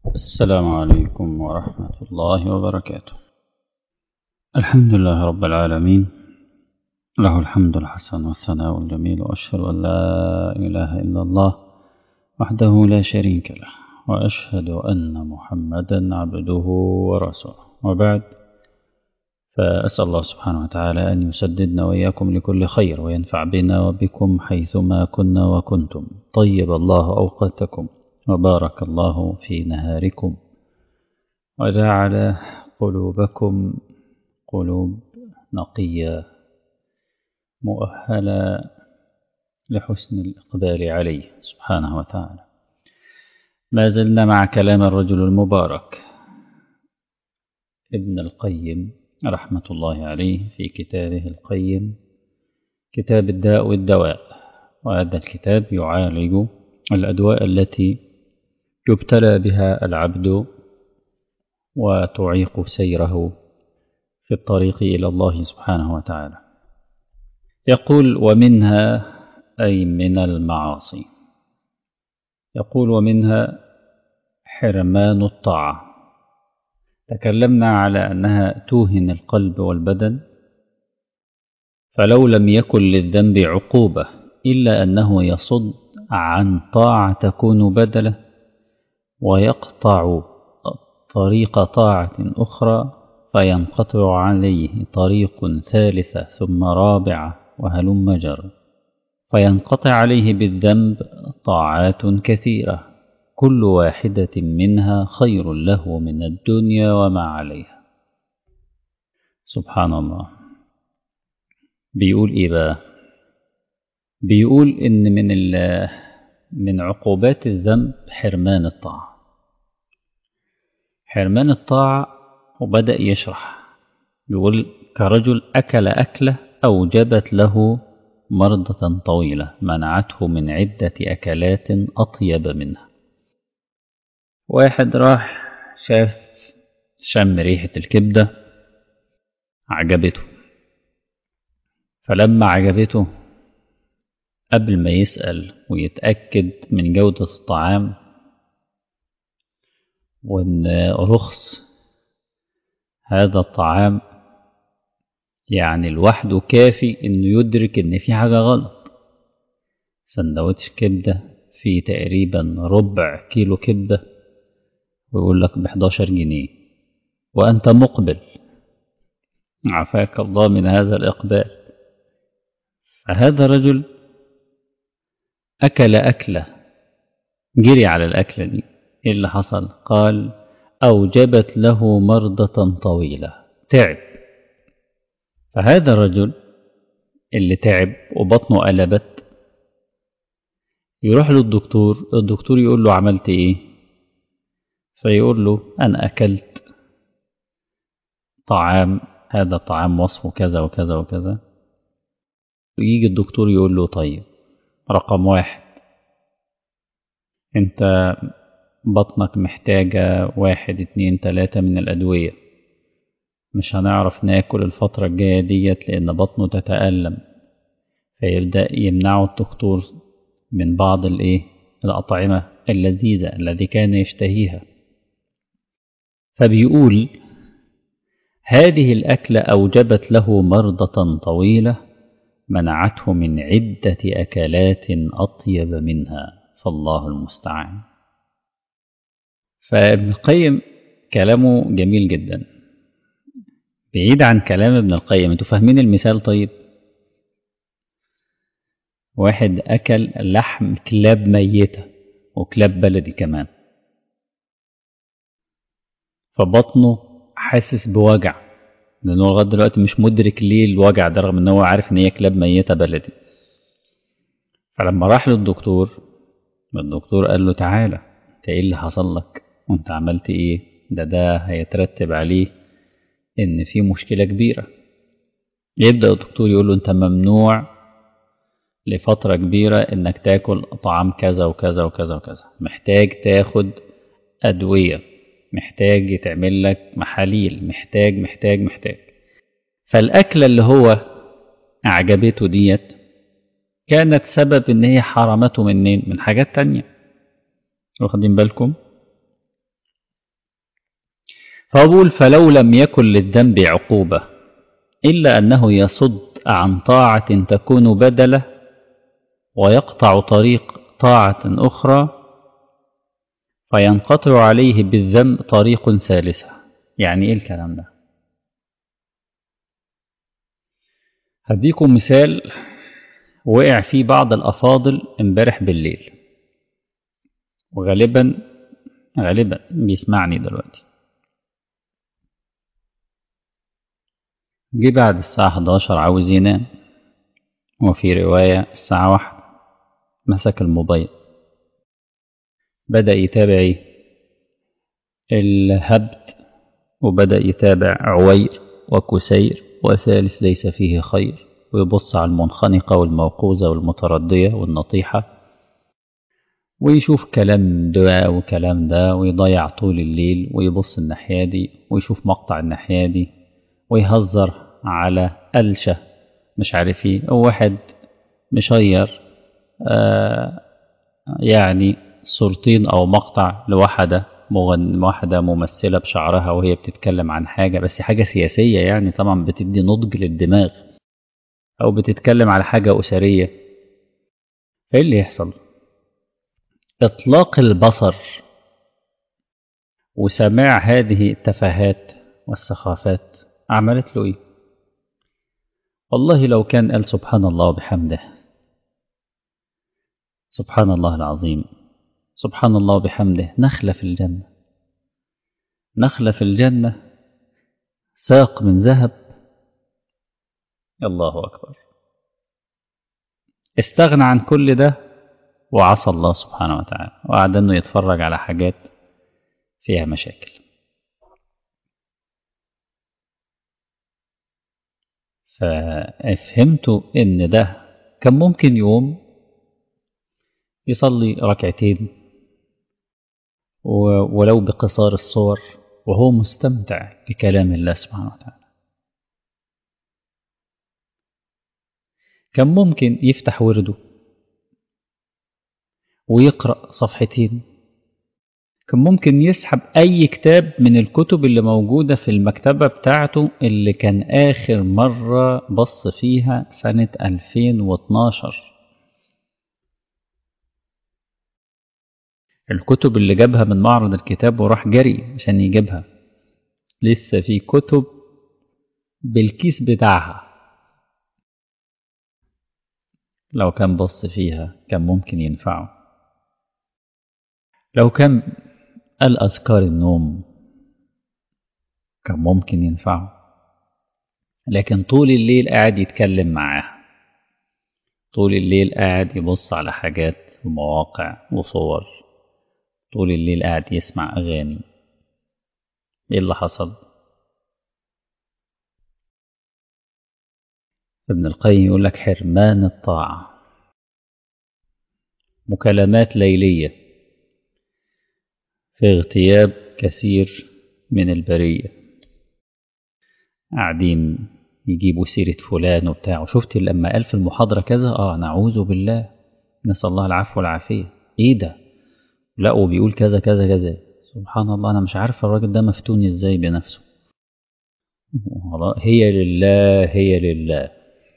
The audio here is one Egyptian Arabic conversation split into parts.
السلام عليكم ورحمة الله وبركاته الحمد لله رب العالمين له الحمد الحسن والثناء الجميل وأشهد أن لا إله إلا الله وحده لا شريك له وأشهد أن محمدا عبده ورسوله وبعد فأسأل الله سبحانه وتعالى أن يسددنا وإياكم لكل خير وينفع بنا وبكم حيثما كنا وكنتم طيب الله أوقاتكم وبارك الله في نهاركم وجعل قلوبكم قلوب نقية مؤهلة لحسن الإقبال عليه سبحانه وتعالى ما زلنا مع كلام الرجل المبارك ابن القيم رحمة الله عليه في كتابه القيم كتاب الداء والدواء وهذا الكتاب يعالج الأدواء التي يبتلى بها العبد وتعيق سيره في الطريق إلى الله سبحانه وتعالى يقول ومنها أي من المعاصي يقول ومنها حرمان الطاعة تكلمنا على أنها توهن القلب والبدن فلو لم يكن للذنب عقوبة إلا أنه يصد عن طاعة تكون بدله ويقطع طريق طاعة أخرى فينقطع عليه طريق ثالثة ثم رابعة وهلم جر فينقطع عليه بالذنب طاعات كثيرة كل واحدة منها خير له من الدنيا وما عليها سبحان الله بيقول إيه بقى بيقول إن من من عقوبات الذنب حرمان الطاعة حرمان الطاعة وبدأ يشرح بيقول كرجل أكل أكلة أوجبت له مرضة طويلة منعته من عدة أكلات أطيب منها واحد راح شاف شم ريحة الكبدة عجبته فلما عجبته قبل ما يسأل ويتأكد من جودة الطعام وإن رخص هذا الطعام يعني لوحده كافي إنه يدرك إن في حاجة غلط سندوتش كبدة فيه تقريبا ربع كيلو كبدة ويقول لك بحداشر جنيه وأنت مقبل عفاك الله من هذا الإقبال فهذا رجل أكل أكلة جري على الأكلة دي إيه اللي حصل قال أوجبت له مرضة طويلة تعب فهذا الرجل اللي تعب وبطنه قلبت يروح للدكتور الدكتور يقول له عملت ايه فيقول له أنا أكلت طعام هذا الطعام وصفه كذا وكذا وكذا ويجي الدكتور يقول له طيب رقم واحد انت بطنك محتاجة واحد اتنين تلاتة من الأدوية مش هنعرف ناكل الفترة الجاية ديت لأن بطنه تتألم فيبدأ يمنعه الدكتور من بعض الإيه الأطعمة اللذيذة الذي كان يشتهيها فبيقول هذه الأكلة أوجبت له مرضة طويلة منعته من عدة أكلات أطيب منها فالله المستعان فابن القيم كلامه جميل جدا بعيد عن كلام ابن القيم انتوا فاهمين المثال طيب واحد أكل لحم كلاب ميتة وكلاب بلدي كمان فبطنه حاسس بوجع لأنه لغاية دلوقتي مش مدرك ليه الوجع ده رغم إن هو عارف إن هي كلاب ميتة بلدي فلما راح للدكتور الدكتور قال له تعالى انت ايه اللي حصل لك وانت عملت ايه ده ده هيترتب عليه ان في مشكلة كبيرة يبدأ الدكتور يقول له انت ممنوع لفترة كبيرة انك تاكل طعام كذا وكذا وكذا وكذا محتاج تاخد أدوية محتاج يتعمل لك محاليل محتاج محتاج محتاج فالأكلة اللي هو أعجبته ديت كانت سبب ان هي حرمته منين من حاجات تانية واخدين بالكم فأقول فلو لم يكن للذنب عقوبة إلا أنه يصد عن طاعة تكون بدله ويقطع طريق طاعة أخرى فينقطع عليه بالذنب طريق ثالثة يعني إيه الكلام ده هديكم مثال وقع فيه بعض الأفاضل امبارح بالليل وغالبا غالبا بيسمعني دلوقتي جه بعد الساعة 11 عاوز ينام وفي رواية الساعة واحدة مسك الموبايل بدأ يتابع ايه الهبد وبدأ يتابع عوير وكسير وثالث ليس فيه خير ويبص على المنخنقة والموقوذة والمتردية والنطيحة ويشوف كلام ده وكلام ده ويضيع طول الليل ويبص الناحية دي ويشوف مقطع الناحية دي ويهزر على قلشة مش عارف ايه واحد مشير آه يعني صورتين او مقطع لواحدة مغن واحدة ممثلة بشعرها وهي بتتكلم عن حاجة بس حاجة سياسية يعني طبعا بتدي نضج للدماغ او بتتكلم على حاجة اسرية فايه اللي يحصل اطلاق البصر وسماع هذه التفاهات والسخافات عملت له ايه والله لو كان قال سبحان الله وبحمده سبحان الله العظيم سبحان الله وبحمده نخلة في الجنة نخلة في الجنة ساق من ذهب الله أكبر استغنى عن كل ده وعصى الله سبحانه وتعالى وقعد انه يتفرج على حاجات فيها مشاكل ففهمتوا ان ده كان ممكن يوم يصلي ركعتين ولو بقصار الصور وهو مستمتع بكلام الله سبحانه وتعالى كان ممكن يفتح ورده ويقرأ صفحتين كان ممكن يسحب أي كتاب من الكتب اللي موجودة في المكتبة بتاعته اللي كان آخر مرة بص فيها سنة 2012 الكتب اللي جابها من معرض الكتاب وراح جري عشان يجيبها لسه في كتب بالكيس بتاعها لو كان بص فيها كان ممكن ينفعه لو كان قال أذكار النوم كان ممكن ينفعه لكن طول الليل قاعد يتكلم معاه طول الليل قاعد يبص على حاجات ومواقع وصور طول الليل قاعد يسمع أغاني إيه اللي حصل ابن القيم يقول لك حرمان الطاعة مكالمات ليلية في اغتياب كثير من البرية قاعدين يجيبوا سيرة فلان وبتاع وشفت لما قال في المحاضرة كذا اه نعوذ بالله نسأل الله العفو والعافية ايه ده لا وبيقول كذا كذا كذا سبحان الله انا مش عارف الراجل ده مفتون ازاي بنفسه هي لله هي لله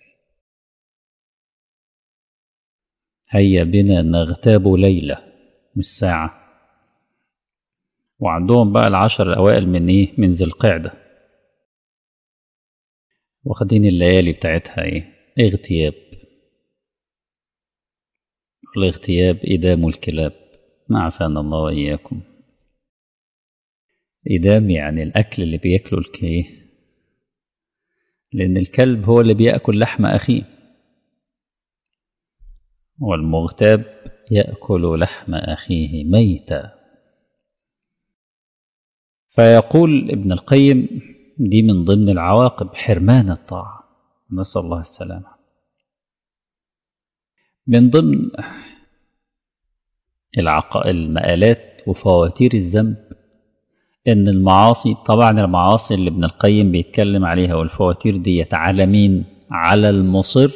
هيا بنا نغتاب ليلة مش ساعة وعندهم بقى العشر الأوائل من إيه من ذي القعدة واخدين الليالي بتاعتها إيه اغتياب الاغتياب إدام الكلاب ما عافانا الله وإياكم إدام يعني الأكل اللي بياكله الكيه لأن الكلب هو اللي بيأكل لحم أخيه والمغتاب يأكل لحم أخيه ميتا فيقول ابن القيم دي من ضمن العواقب حرمان الطاعة نسأل الله السلامة من ضمن العق... المآلات وفواتير الذنب إن المعاصي طبعا المعاصي اللي ابن القيم بيتكلم عليها والفواتير دي على مين؟ على المصر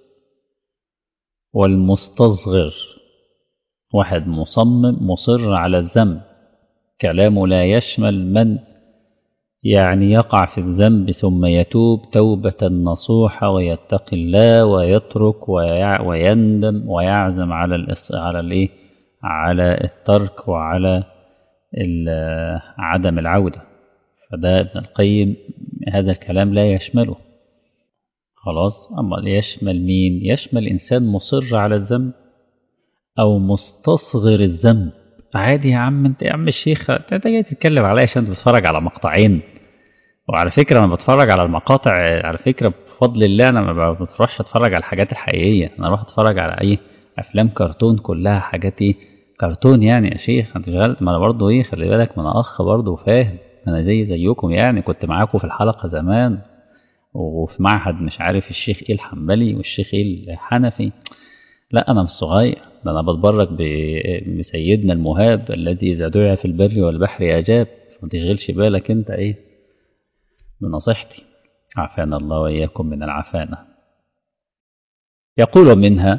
والمستصغر واحد مصمم مصر على الذنب كلامه لا يشمل من يعني يقع في الذنب ثم يتوب توبة نصوحة ويتقي الله ويترك ويع ويندم ويعزم على الإص... على الايه على الترك وعلى عدم العودة فده ابن القيم هذا الكلام لا يشمله خلاص أما يشمل مين يشمل إنسان مصر على الذنب أو مستصغر الذنب عادي يا عم انت يا عم الشيخ انت جاي تتكلم عليا عشان بتتفرج على مقطعين وعلى فكرة أنا بتفرج على المقاطع على فكرة بفضل الله أنا ما بتفرجش أتفرج على الحاجات الحقيقية أنا أروح أتفرج على أي أفلام كرتون كلها حاجات إيه كرتون يعني يا شيخ أنت شغال ما أنا برضه إيه خلي بالك ما أنا أخ برضه فاهم أنا زي زيكم يعني كنت معاكم في الحلقة زمان وفي معهد مش عارف الشيخ إيه الحنبلي والشيخ إيه الحنفي لا أنا مش صغير ده أنا بتبرك بسيدنا المهاب الذي إذا دعي في البر والبحر أجاب ما تشغلش بالك أنت إيه بنصيحتي عافانا الله وإياكم من العفانة يقول منها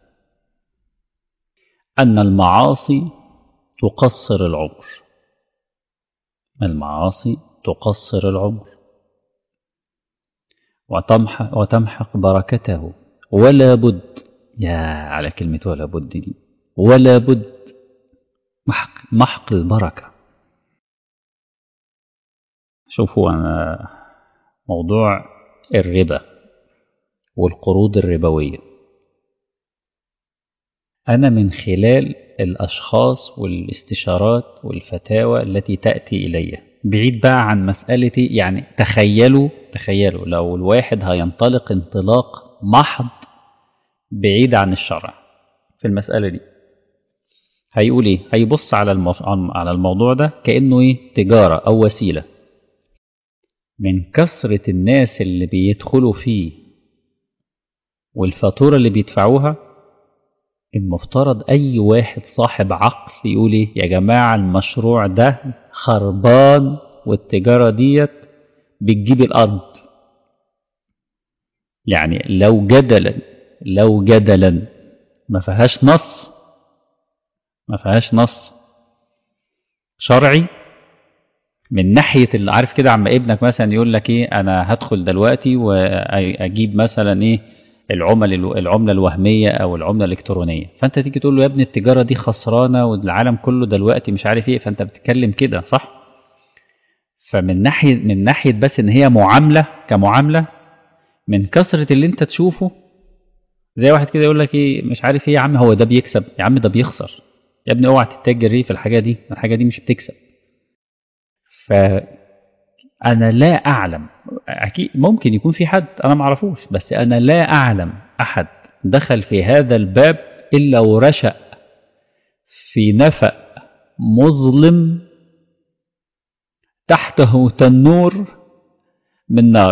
أن المعاصي تقصر العمر المعاصي تقصر العمر وتمحق, وتمحق بركته ولا بد يا على كلمة ولا بد دي ولا بد محق, محق البركة شوفوا أنا موضوع الربا والقروض الربوية أنا من خلال الأشخاص والاستشارات والفتاوى التي تأتي إلي بعيد بقى عن مسألتي يعني تخيلوا تخيلوا لو الواحد هينطلق انطلاق محض بعيد عن الشرع في المسألة دي هيقول ايه هيبص على المو... على الموضوع ده كأنه ايه تجارة أو وسيلة من كثرة الناس اللي بيدخلوا فيه والفاتورة اللي بيدفعوها المفترض أي واحد صاحب عقل يقول إيه يا جماعة المشروع ده خربان والتجارة ديت بتجيب الأرض يعني لو جدلا لو جدلا ما فيهاش نص ما فيهاش نص شرعي من ناحية اللي عارف كده عم ابنك مثلا يقول لك ايه انا هدخل دلوقتي واجيب مثلا ايه العمل العملة الوهمية او العملة الالكترونية فانت تيجي تقول له يا ابني التجارة دي خسرانة والعالم كله دلوقتي مش عارف ايه فانت بتتكلم كده صح فمن ناحية من ناحية بس ان هي معاملة كمعاملة من كثرة اللي انت تشوفه زي واحد كده يقول لك ايه مش عارف ايه يا عم هو ده بيكسب يا عم ده بيخسر يا ابني اوعى تتاجر ايه في الحاجة دي الحاجة دي مش بتكسب فأنا لا أعلم أكيد ممكن يكون في حد أنا ما اعرفوش بس أنا لا أعلم أحد دخل في هذا الباب إلا ورشأ في نفق مظلم تحته تنور من نار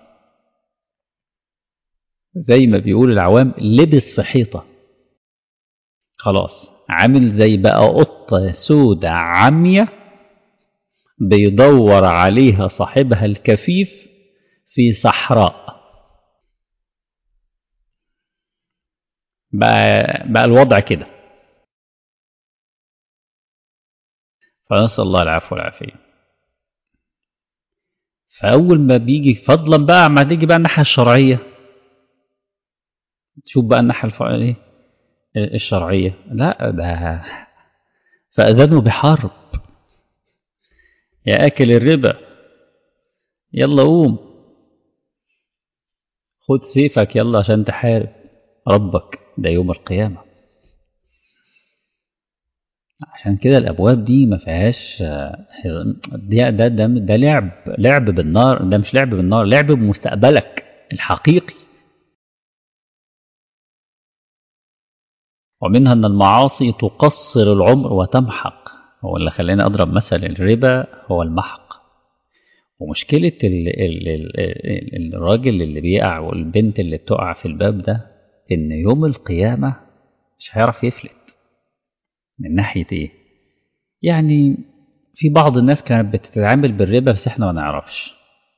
زي ما بيقول العوام لبس في حيطة خلاص عامل زي بقى قطة سودة عمية بيدور عليها صاحبها الكفيف في صحراء بقى, بقى الوضع كده فنسأل الله العفو والعافية فأول ما بيجي فضلا بقى ما تيجي بقى الناحية الشرعية تشوف بقى الناحية الشرعية لا ده فأذنوا بحرب يا أكل الربا يلا قوم خد سيفك يلا عشان تحارب ربك ده يوم القيامة عشان كده الأبواب دي ما فيهاش ده, ده, ده, ده لعب لعب بالنار ده مش لعب بالنار لعب بمستقبلك الحقيقي ومنها أن المعاصي تقصر العمر وتمحق هو اللي خلاني أضرب مثل الربا هو المحق ومشكلة ال ال ال الراجل اللي بيقع والبنت اللي بتقع في الباب ده إن يوم القيامة مش هيعرف يفلت من ناحية إيه؟ يعني في بعض الناس كانت بتتعامل بالربا بس إحنا ما نعرفش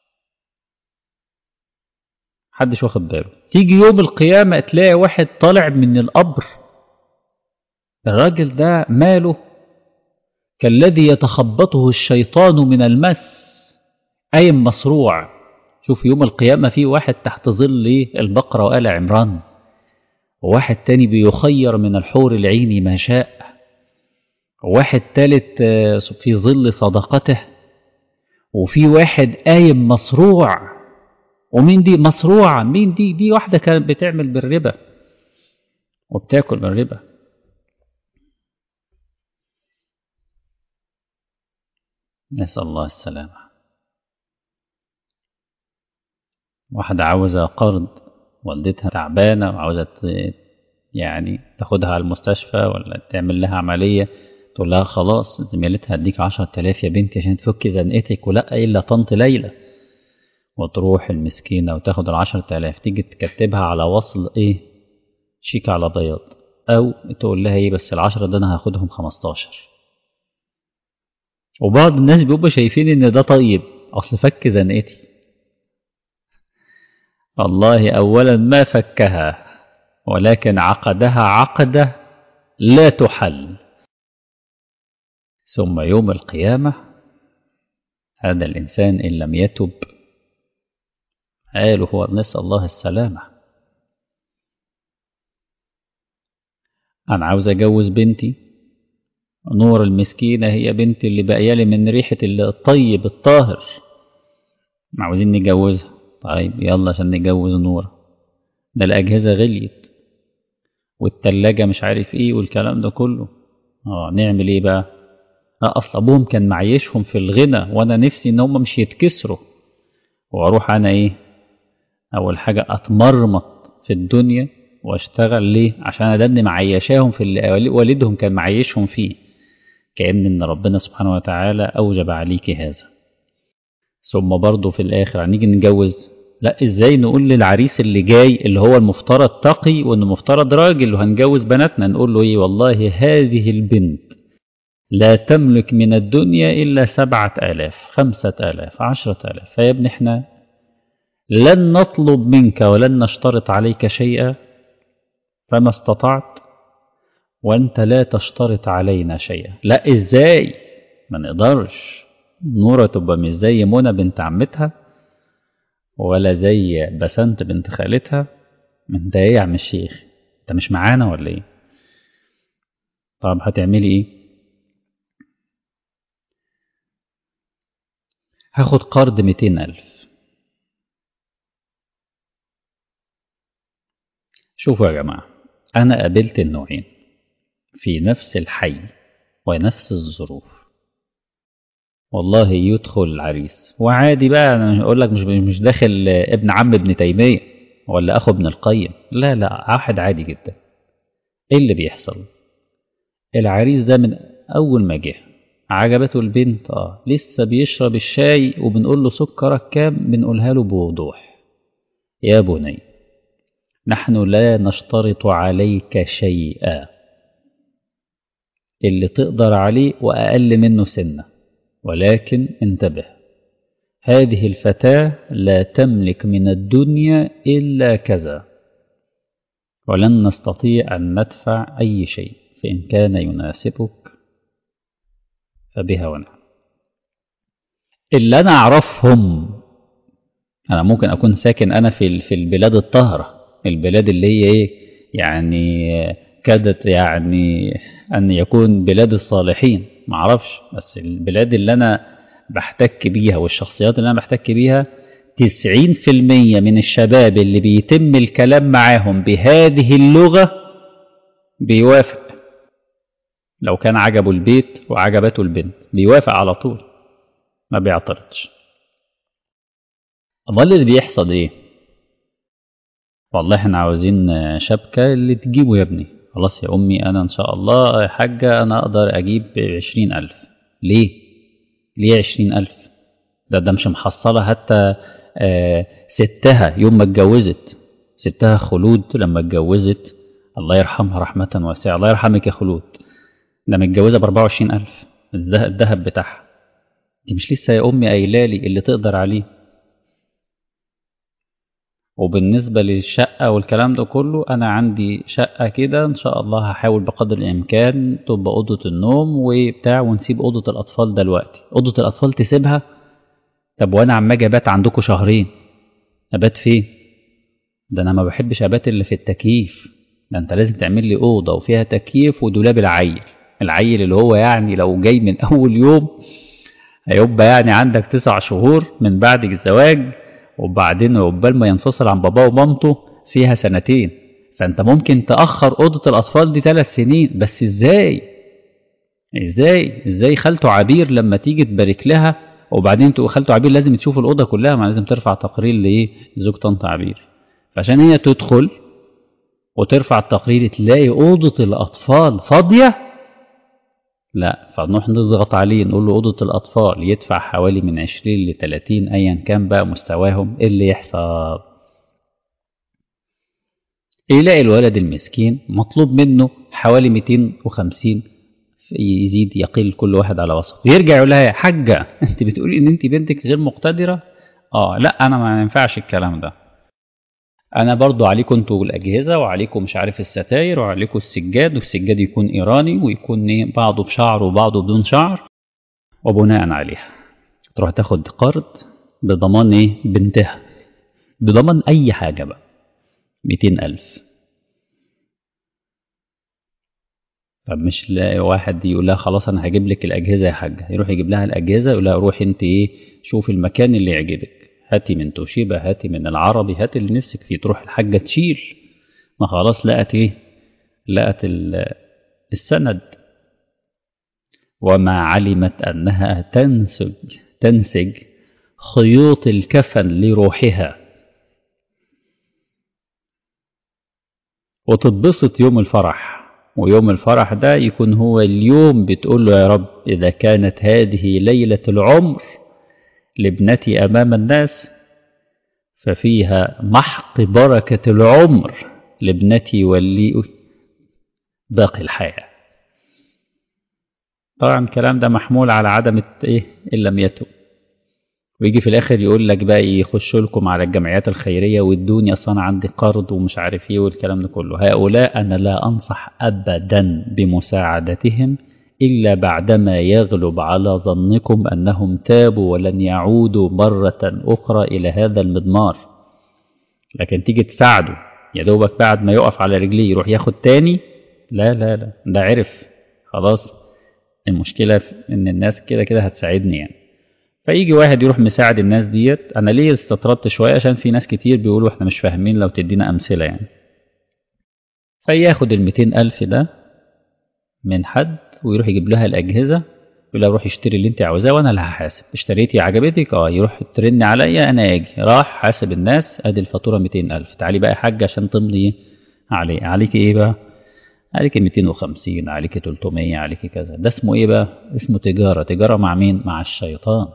محدش واخد باله تيجي يوم القيامة تلاقي واحد طالع من القبر الراجل ده ماله كالذي يتخبطه الشيطان من المس قايم مصروع شوف يوم القيامة في واحد تحت ظل البقرة وآل عمران وواحد تاني بيخير من الحور العين ما شاء وواحد تالت في ظل صدقته وفي واحد قايم مصروع ومين دي مصروعة مين دي دي واحدة كانت بتعمل بالربا وبتاكل بالربا نسأل الله السلامة واحدة عاوزة قرض والدتها تعبانة وعاوزة يعني تاخدها على المستشفى ولا تعمل لها عملية تقول لها خلاص زميلتها هديك عشرة آلاف يا بنتي عشان تفكي زنقتك ولا إلا طنط ليلى وتروح المسكينة وتاخد العشرة آلاف تيجي تكتبها على وصل إيه شيك على بياض أو تقول لها إيه بس العشرة ده أنا هاخدهم خمستاشر وبعض الناس بيبقوا شايفين إن ده طيب أصل فك زنقتي والله أولا ما فكها ولكن عقدها عقدة لا تحل ثم يوم القيامة هذا الإنسان إن لم يتب قالوا هو نسأل الله السلامة أنا عاوز أجوز بنتي نور المسكينة هي بنتي اللي بقيالي من ريحة الطيب الطاهر عاوزين نجوزها طيب يلا عشان نجوز نور ده الأجهزة غليت والتلاجة مش عارف ايه والكلام ده كله اه نعمل ايه بقى اه اصل ابوهم كان معيشهم في الغنى وانا نفسي ان هم مش يتكسروا واروح انا ايه اول حاجة اتمرمط في الدنيا واشتغل ليه عشان ادني معيشاهم في اللي والدهم كان معيشهم فيه كأن ان ربنا سبحانه وتعالى اوجب عليك هذا ثم برضه في الاخر هنيجي نتجوز لا ازاي نقول للعريس اللي جاي اللي هو المفترض تقي وانه مفترض راجل وهنجوز بناتنا نقول له ايه والله هذه البنت لا تملك من الدنيا الا سبعة الاف خمسة الاف عشرة الاف فيا ابني احنا لن نطلب منك ولن نشترط عليك شيئا فما استطعت وانت لا تشترط علينا شيئا لا ازاي ما نقدرش نورة تبقى مش زي منى بنت عمتها ولا زي بسنت بنت خالتها انت ايه يا عم الشيخ انت مش معانا ولا ايه طب هتعملي ايه هاخد قرض ميتين ألف شوفوا يا جماعة أنا قابلت النوعين في نفس الحي ونفس الظروف والله يدخل العريس وعادي بقى انا اقول لك مش مش داخل ابن عم ابن تيميه ولا اخو ابن القيم لا لا واحد عادي جدا ايه اللي بيحصل العريس ده من اول ما جه عجبته البنت اه لسه بيشرب الشاي وبنقول له سكرك كام بنقولها له بوضوح يا بني نحن لا نشترط عليك شيئا اللي تقدر عليه واقل منه سنه ولكن انتبه هذه الفتاة لا تملك من الدنيا إلا كذا ولن نستطيع أن ندفع أي شيء فإن كان يناسبك فبها ونعم اللي أنا أعرفهم أنا ممكن أكون ساكن أنا في في البلاد الطاهرة البلاد اللي هي إيه يعني كادت يعني أن يكون بلاد الصالحين معرفش بس البلاد اللي أنا بحتك بيها والشخصيات اللي أنا بحتك بيها تسعين في المية من الشباب اللي بيتم الكلام معاهم بهذه اللغة بيوافق لو كان عجبه البيت وعجبته البنت بيوافق على طول ما بيعترضش امال اللي بيحصل ايه والله احنا عاوزين شبكة اللي تجيبه يا ابني خلاص يا أمي أنا إن شاء الله يا حاجة أنا أقدر أجيب عشرين ألف ليه؟ ليه عشرين ألف؟ ده ده مش محصلة حتى آه ستها يوم ما اتجوزت ستها خلود لما اتجوزت الله يرحمها رحمة واسعة الله يرحمك يا خلود ده متجوزة بأربعة وعشرين ألف الذهب بتاعها دي مش لسه يا أمي قايلالي اللي تقدر عليه وبالنسبة للشقة والكلام ده كله أنا عندي شقة كده إن شاء الله هحاول بقدر الإمكان تبقى أوضة النوم وبتاع ونسيب أوضة الأطفال دلوقتي أوضة الأطفال تسيبها طب وانا عم اجي ابات عندكم شهرين ابات فين ده انا ما بحبش ابات الا في التكييف ده انت لازم تعمل لي اوضه وفيها تكييف ودولاب العيل العيل اللي هو يعني لو جاي من اول يوم هيبقى يعني عندك تسع شهور من بعد الزواج وبعدين عقبال ما ينفصل عن باباه ومامته فيها سنتين فانت ممكن تاخر اوضه الاطفال دي ثلاث سنين بس ازاي ازاي ازاي خالته عبير لما تيجي تبارك لها وبعدين تقول خالته عبير لازم تشوف الاوضه كلها ما لازم ترفع تقرير لايه لزوج طنط عبير فعشان هي تدخل وترفع التقرير تلاقي اوضه الاطفال فاضيه لا فنروح نضغط عليه نقول له اوضه الاطفال يدفع حوالي من 20 ل 30 ايا كان بقى مستواهم ايه اللي يحصل يلاقي الولد المسكين مطلوب منه حوالي 250 يزيد يقل كل واحد على وسط يرجع يقول لها يا حاجة انت بتقولي ان انت بنتك غير مقتدرة اه لا انا ما ينفعش الكلام ده انا برضو عليكم انتوا الاجهزة وعليكم مش عارف الستاير وعليكم السجاد والسجاد يكون ايراني ويكون ايه بعضه بشعر وبعضه بدون شعر وبناء عليها تروح تاخد قرض بضمان ايه بنتها بضمان اي حاجة بقى ميتين ألف طب مش لاقي واحد يقول لها خلاص انا هجيب لك الاجهزه يا حاجه يروح يجيب لها الاجهزه يقول لها روحي انت ايه شوفي المكان اللي يعجبك هاتي من توشيبا هاتي من العربي هاتي اللي نفسك فيه تروح الحاجه تشيل ما خلاص لقت ايه لقت السند وما علمت انها تنسج تنسج خيوط الكفن لروحها وتتبسط يوم الفرح ويوم الفرح ده يكون هو اليوم بتقول له يا رب إذا كانت هذه ليلة العمر لابنتي أمام الناس ففيها محق بركة العمر لابنتي ولي باقي الحياة طبعا الكلام ده محمول على عدم إيه إن لم يتب ويجي في الاخر يقول لك بقى يخشوا لكم على الجمعيات الخيريه وادوني اصل انا عندي قرض ومش عارف ايه والكلام ده كله هؤلاء انا لا انصح ابدا بمساعدتهم الا بعدما يغلب على ظنكم انهم تابوا ولن يعودوا مره اخرى الى هذا المضمار لكن تيجي تساعده يا دوبك بعد ما يقف على رجليه يروح ياخد تاني لا لا لا ده عرف خلاص المشكله ان الناس كده كده هتساعدني يعني فيجي واحد يروح مساعد الناس ديت انا ليه استطردت شويه عشان في ناس كتير بيقولوا احنا مش فاهمين لو تدينا امثله يعني فياخد ال ألف ده من حد ويروح يجيب لها الاجهزه يقول لها روحي اشتري اللي انت عاوزاه وانا اللي هحاسب اشتريتي عجبتك اه يروح ترن عليا انا اجي راح حاسب الناس ادي الفاتوره 200000 تعالي بقى يا حاج عشان تمضي عليه عليك ايه بقى عليك 250 عليك 300 عليك كذا ده اسمه ايه بقى اسمه تجاره تجاره مع مين مع الشيطان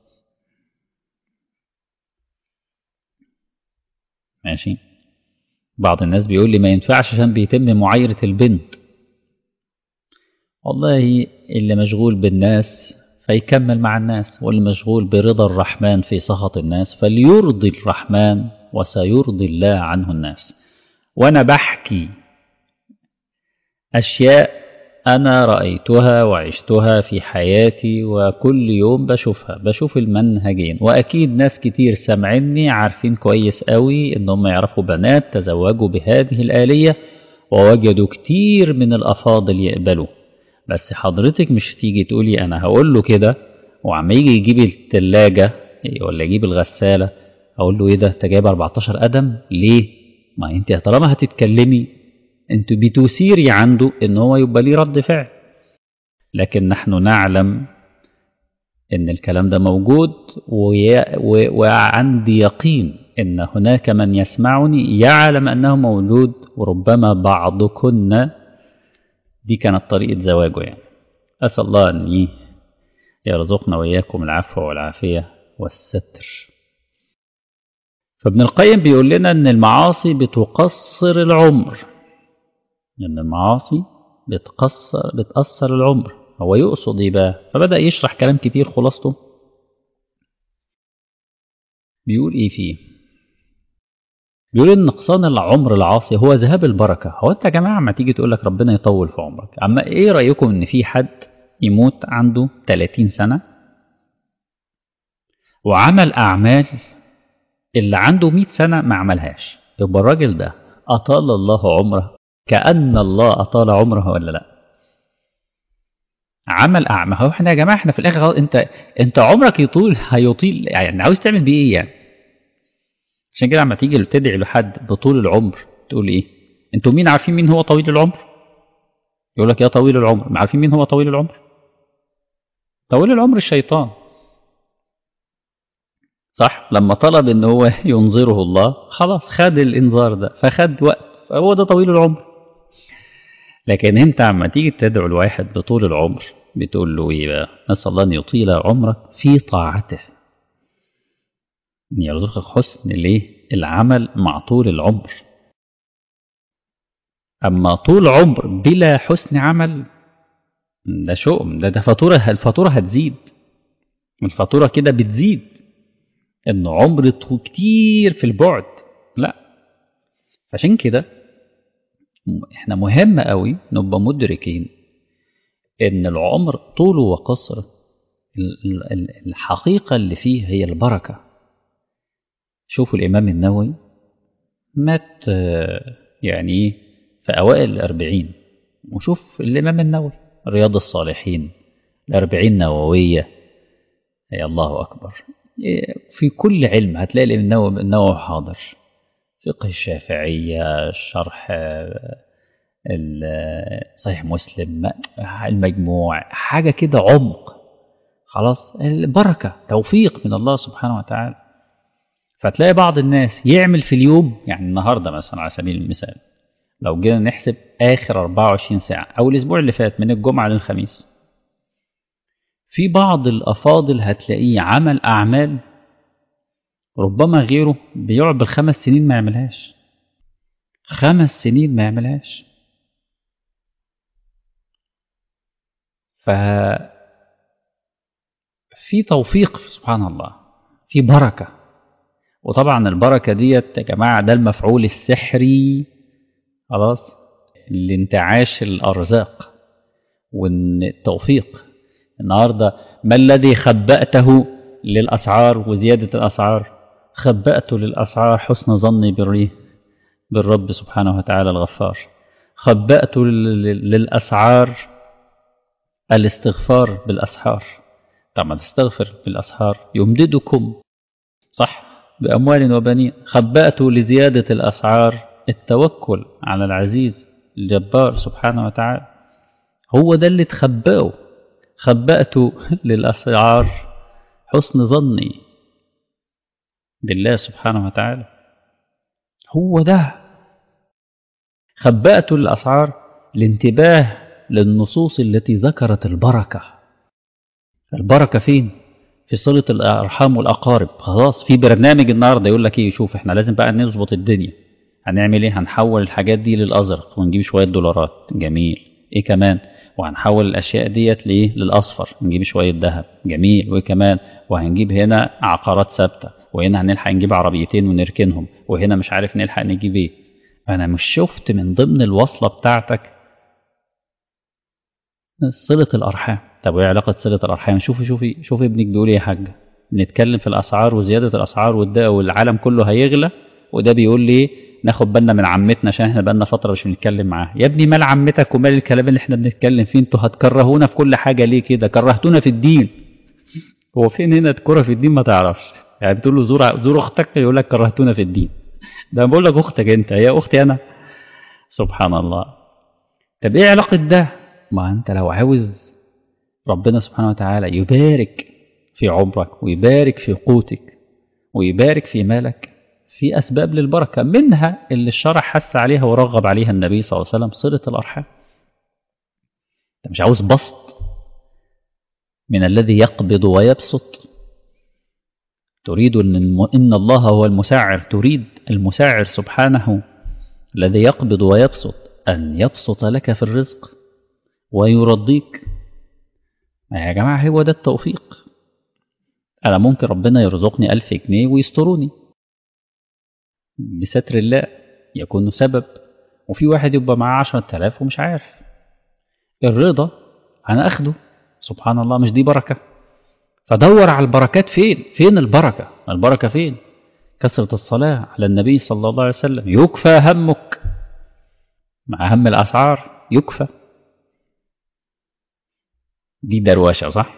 ماشي بعض الناس بيقول لي ما ينفعش عشان بيتم معايرة البنت والله اللي مشغول بالناس فيكمل مع الناس واللي مشغول برضا الرحمن في سخط الناس فليرضي الرحمن وسيرضي الله عنه الناس وأنا بحكي أشياء أنا رأيتها وعشتها في حياتي وكل يوم بشوفها بشوف المنهجين وأكيد ناس كتير سمعني عارفين كويس قوي إنهم يعرفوا بنات تزوجوا بهذه الآلية ووجدوا كتير من الأفاضل يقبلوا بس حضرتك مش تيجي تقولي أنا هقول له كده وعم يجي يجيب التلاجة ولا يجيب الغسالة أقول له إيه ده أنت جايب 14 قدم ليه؟ ما أنت طالما هتتكلمي انت بتثيري عنده ان هو يبقى ليه رد فعل لكن نحن نعلم ان الكلام ده موجود وعندي يقين ان هناك من يسمعني يعلم انه موجود وربما بعضكن دي كانت طريقة زواجه يعني أسأل الله أن يرزقنا وإياكم العفو والعافية والستر فابن القيم بيقول لنا أن المعاصي بتقصر العمر لأن المعاصي بتقصر بتأثر العمر هو يقصد إيه بقى فبدأ يشرح كلام كتير خلاصته بيقول إيه فيه بيقول إن نقصان العمر العاصي هو ذهاب البركة هو أنت يا جماعة ما تيجي تقول لك ربنا يطول في عمرك أما إيه رأيكم إن في حد يموت عنده 30 سنة وعمل أعمال اللي عنده 100 سنة ما عملهاش يبقى الراجل ده أطال الله عمره كأن الله أطال عمره ولا لا عمل أعمى هو احنا يا جماعة احنا في الآخر انت انت عمرك يطول هيطيل يعني عاوز تعمل بيه ايه يعني عشان كده لما تيجي تدعي لحد بطول العمر تقول ايه انتوا مين عارفين مين هو طويل العمر يقول لك يا طويل العمر ما عارفين مين هو طويل العمر طويل العمر الشيطان صح لما طلب ان هو ينظره الله خلاص خد الانذار ده فخد وقت فهو ده طويل العمر لكن انت عما تيجي تدعو الواحد بطول العمر بتقول له ايه بقى نسال الله ان يطيل عمرك في طاعته ان يرزقك حسن الايه العمل مع طول العمر اما طول عمر بلا حسن عمل ده شؤم ده ده فاتوره الفاتوره هتزيد الفاتوره كده بتزيد ان عمر كتير في البعد لا عشان كده احنا مهم قوي نبقى مدركين ان العمر طوله وقصره الحقيقة اللي فيه هي البركة شوفوا الإمام النووي مات يعني في أوائل الأربعين وشوف الإمام النووي رياض الصالحين الأربعين نووية يا الله أكبر في كل علم هتلاقي الإمام النووي حاضر فقه الشافعية شرح صحيح مسلم المجموع حاجة كده عمق خلاص البركة توفيق من الله سبحانه وتعالى فتلاقي بعض الناس يعمل في اليوم يعني النهاردة مثلا على سبيل المثال لو جينا نحسب آخر 24 ساعة أو الأسبوع اللي فات من الجمعة للخميس في بعض الأفاضل هتلاقيه عمل أعمال ربما غيره بيقعد بالخمس سنين ما يعملهاش خمس سنين ما يعملهاش ف في توفيق سبحان الله في بركة وطبعا البركة ديت يا جماعة ده المفعول السحري خلاص لانتعاش الأرزاق والتوفيق النهاردة ما الذي خبأته للأسعار وزيادة الأسعار خبأت للأسعار حسن ظني بالريه بالرب سبحانه وتعالى الغفار خبأت للأسعار الاستغفار بالأسحار طبعا تستغفر بالأسحار يمددكم صح بأموال وبنين خبأت لزيادة الأسعار التوكل على العزيز الجبار سبحانه وتعالى هو ده اللي تخبأه خبأت للأسعار حسن ظني بالله سبحانه وتعالى هو ده خبأت الأسعار الانتباه للنصوص التي ذكرت البركة البركة فين؟ في صلة الأرحام والأقارب خلاص في برنامج النهاردة يقول لك إيه شوف إحنا لازم بقى نظبط الدنيا هنعمل إيه؟ هنحول الحاجات دي للأزرق ونجيب شوية دولارات جميل إيه كمان؟ وهنحول الأشياء ديت لإيه؟ للأصفر نجيب شوية ذهب جميل وإيه كمان؟ وهنجيب هنا عقارات ثابتة وهنا هنلحق نجيب عربيتين ونركنهم وهنا مش عارف نلحق نجيب ايه انا مش شفت من ضمن الوصلة بتاعتك صلة الأرحام طب وايه علاقة صلة الأرحام شوفي شوفي شوفي ابنك بيقول ايه يا حاجة بنتكلم في الأسعار وزيادة الأسعار والعالم كله هيغلى وده بيقول لي ناخد بالنا من عمتنا عشان احنا بقالنا فترة مش بنتكلم معاها يا ابني مال عمتك ومال الكلام اللي احنا بنتكلم فيه انتوا هتكرهونا في كل حاجة ليه كده كرهتونا في الدين هو فين هنا تكره في الدين ما تعرفش يعني بتقول له زور زور اختك يقول لك كرهتونا في الدين ده بقول لك اختك انت هي اختي انا سبحان الله طب ايه علاقه ده ما انت لو عاوز ربنا سبحانه وتعالى يبارك في عمرك ويبارك في قوتك ويبارك في مالك في اسباب للبركه منها اللي الشرع حث عليها ورغب عليها النبي صلى الله عليه وسلم صله الارحام انت مش عاوز بسط من الذي يقبض ويبسط تريد أن, الم... إن الله هو المسعر تريد المسعر سبحانه الذي يقبض ويبسط أن يبسط لك في الرزق ويرضيك يا جماعة هو ده التوفيق أنا ممكن ربنا يرزقني ألف جنيه ويستروني بستر الله يكون سبب وفي واحد يبقى معاه عشرة آلاف ومش عارف الرضا أنا أخده سبحان الله مش دي بركة فدور على البركات فين فين البركة البركة فين كثرة الصلاة على النبي صلى الله عليه وسلم يكفى همك مع هم الأسعار يكفى دي دروشة صح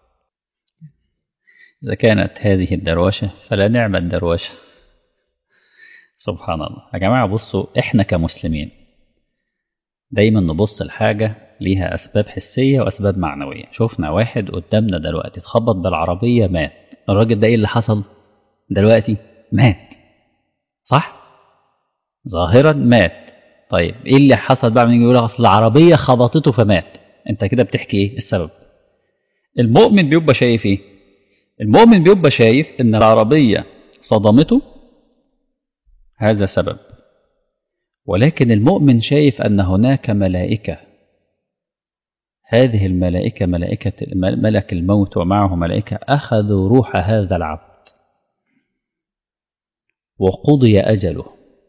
إذا كانت هذه الدروشة فلا نعم الدروشة سبحان الله يا جماعة بصوا إحنا كمسلمين دايما نبص الحاجة ليها أسباب حسية وأسباب معنوية شفنا واحد قدامنا دلوقتي اتخبط بالعربية مات الراجل ده إيه اللي حصل دلوقتي مات صح ظاهرا مات طيب إيه اللي حصل بقى من يقول أصل العربية خبطته فمات أنت كده بتحكي إيه السبب المؤمن بيبقى شايف إيه المؤمن بيبقى شايف إن العربية صدمته هذا سبب ولكن المؤمن شايف أن هناك ملائكة هذه الملائكة ملائكة ملك الموت ومعه ملائكة أخذوا روح هذا العبد وقضي أجله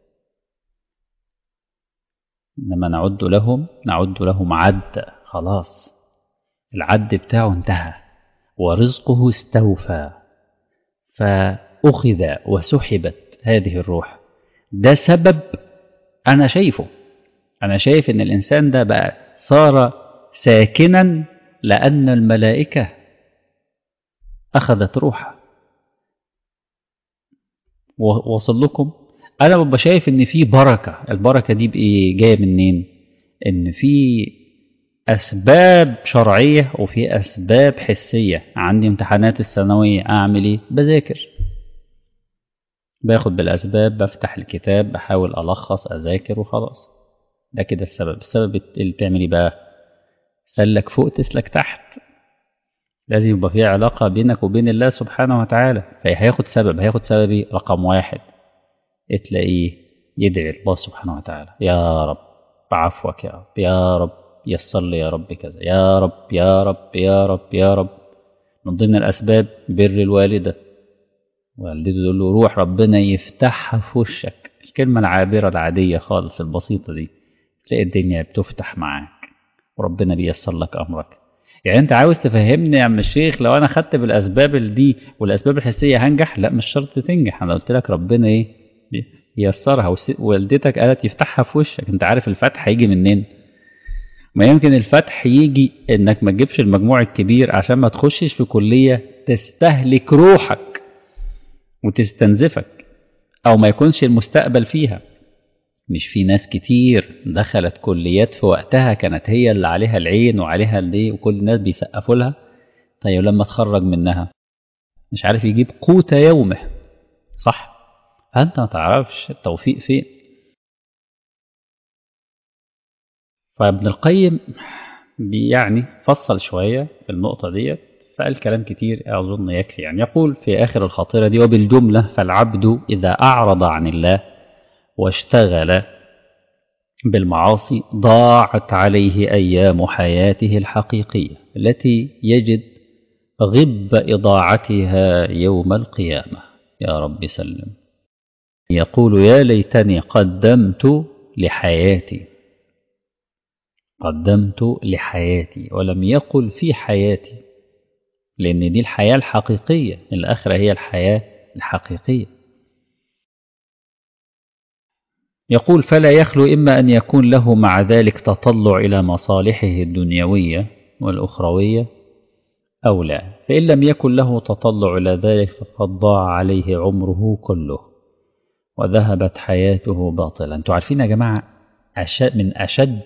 إنما نعد لهم نعد لهم عد خلاص العد بتاعه انتهى ورزقه استوفى فأخذ وسحبت هذه الروح ده سبب أنا شايفه أنا شايف إن الإنسان ده بقى صار ساكنا لأن الملائكة أخذت روحه وصل لكم أنا ببقى شايف إن في بركة البركة دي بإيه جاية منين إن في أسباب شرعية وفي أسباب حسية عندي امتحانات الثانوية أعمل إيه بذاكر باخد بالأسباب بفتح الكتاب بحاول ألخص أذاكر وخلاص ده كده السبب السبب اللي بتعمل إيه بقى سلك فوق تسلك تحت لازم يبقى في علاقة بينك وبين الله سبحانه وتعالى فهياخد سبب هياخد سبب إيه رقم واحد تلاقيه يدعي الله سبحانه وتعالى يا رب بعفوك يا رب يا رب يسر لي يا رب كذا يا رب يا رب يا رب يا رب من ضمن الأسباب بر الوالدة والدته تقول له روح ربنا يفتحها في وشك الكلمة العابرة العادية خالص البسيطة دي تلاقي الدنيا بتفتح معاك وربنا بيسر لك أمرك يعني أنت عاوز تفهمني يا عم الشيخ لو أنا خدت بالأسباب دي والأسباب الحسية هنجح لا مش شرط تنجح أنا قلت لك ربنا إيه يسرها والدتك قالت يفتحها في وشك أنت عارف الفتح هيجي منين ما يمكن الفتح يجي انك ما تجيبش المجموع الكبير عشان ما تخشش في كلية تستهلك روحك وتستنزفك او ما يكونش المستقبل فيها مش في ناس كتير دخلت كليات في وقتها كانت هي اللي عليها العين وعليها اللي وكل الناس بيسقفوا لها طيب لما تخرج منها مش عارف يجيب قوت يومه صح فانت ما تعرفش التوفيق فين فابن القيم يعني فصل شوية في النقطة ديت فقال كلام كتير أظن يكفي يعني يقول في آخر الخاطرة دي وبالجملة فالعبد إذا أعرض عن الله واشتغل بالمعاصي ضاعت عليه أيام حياته الحقيقية التي يجد غب إضاعتها يوم القيامة يا رب سلم يقول يا ليتني قدمت لحياتي قدمت لحياتي ولم يقل في حياتي لأن دي الحياة الحقيقية الآخرة هي الحياة الحقيقية يقول فلا يخلو إما أن يكون له مع ذلك تطلع إلى مصالحه الدنيوية والأخروية أو لا فإن لم يكن له تطلع إلى ذلك فقد ضاع عليه عمره كله وذهبت حياته باطلا أنتوا عارفين يا جماعة أشد من أشد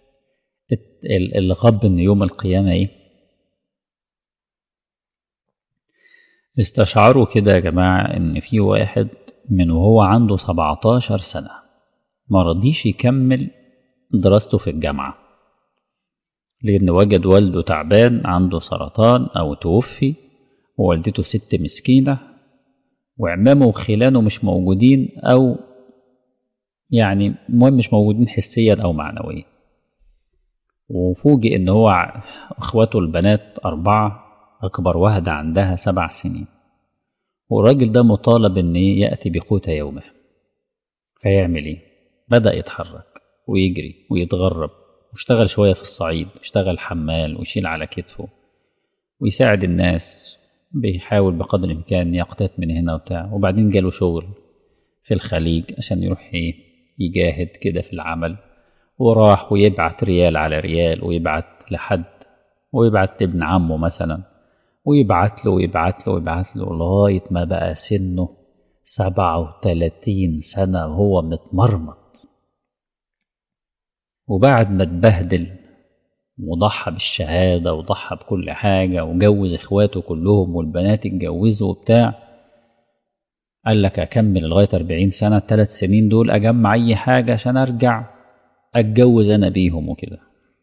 الغب ان يوم القيامة ايه استشعروا كده يا جماعة ان في واحد من وهو عنده 17 سنة ما رضيش يكمل دراسته في الجامعة لأن وجد والده تعبان عنده سرطان أو توفي ووالدته ست مسكينة وعمامه وخلانه مش موجودين أو يعني المهم مش موجودين حسيا أو معنويا وفوجئ ان هو اخواته البنات اربعة اكبر واحدة عندها سبع سنين والراجل ده مطالب ان يأتي بقوت يومه فيعمل ايه بدأ يتحرك ويجري ويتغرب واشتغل شوية في الصعيد واشتغل حمال ويشيل على كتفه ويساعد الناس بيحاول بقدر الإمكان يقتات من هنا وبتاع وبعدين جاله شغل في الخليج عشان يروح إيه يجاهد كده في العمل وراح ويبعت ريال على ريال ويبعت لحد ويبعت لابن عمه مثلا ويبعت له ويبعت له ويبعت له لغاية ما بقى سنه سبعة وتلاتين سنة وهو متمرمط وبعد ما اتبهدل وضحى بالشهادة وضحى بكل حاجة وجوز اخواته كلهم والبنات اتجوزوا وبتاع قال لك أكمل لغاية أربعين سنة الثلاث سنين دول أجمع أي حاجة عشان أرجع أتجوز أنا بيهم وكده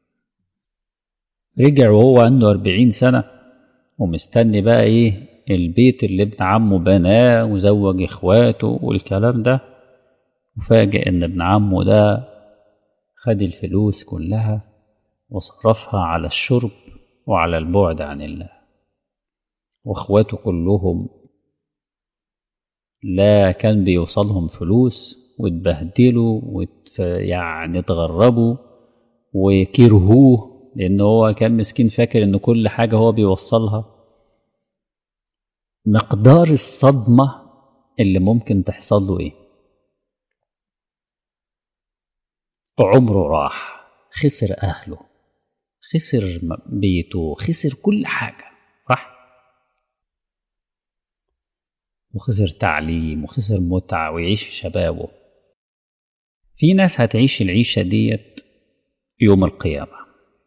رجع وهو عنده أربعين سنة ومستني بقى إيه البيت اللي ابن عمه بناه وزوج إخواته والكلام ده وفاجئ إن ابن عمه ده خد الفلوس كلها وصرفها على الشرب وعلى البعد عن الله واخواته كلهم لا كان بيوصلهم فلوس واتبهدلوا وت... يعني اتغربوا وكرهوه لان هو كان مسكين فاكر ان كل حاجة هو بيوصلها مقدار الصدمة اللي ممكن تحصل له ايه عمره راح خسر اهله خسر بيته خسر كل حاجة صح وخسر تعليم وخسر متعة ويعيش في شبابه في ناس هتعيش العيشة ديت يوم القيامة